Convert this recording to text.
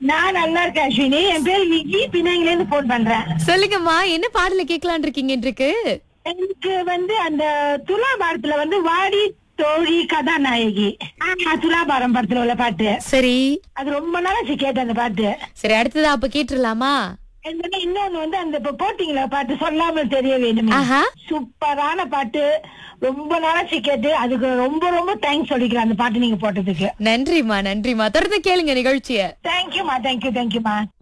நான் நல்லா இருக்கேன் அஸ்வினி என் பேரு விஜி பின்னாங்கில இருந்து போன் பண்றேன் சொல்லுங்கம்மா என்ன பாடல கேட்கலான் இருக்கீங்க இன்றைக்கு எனக்கு வந்து அந்த துலாபாரத்துல வந்து வாடி தோழி கதாநாயகி ஆ, துலாபாரம் படத்துல உள்ள பாட்டு சரி அது ரொம்ப நாளாச்சு கேட்டேன் அந்த பாட்டு சரி அடுத்ததா அப்ப கேட்டுடலாமா என்னன்னா இன்னொன்னு வந்து அந்த இப்ப போட்டிங்களா பாட்டு சொல்லாமல் தெரிய வேண்டுமே ஆஹா சூப்பரான பாட்டு ரொம்ப நாளாச்சு கேட்டு அதுக்கு ரொம்ப ரொம்ப தேங்க்ஸ் சொல்லிக்கிறேன் அந்த பாட்டு நீங்க போட்டதுக்கு நன்றிமா நன்றிமா தொடர்ந்து கேளுங்க நிகழ்ச்சிய தேங்க்யூமா தேங்க்யூ தேங்க்யூமா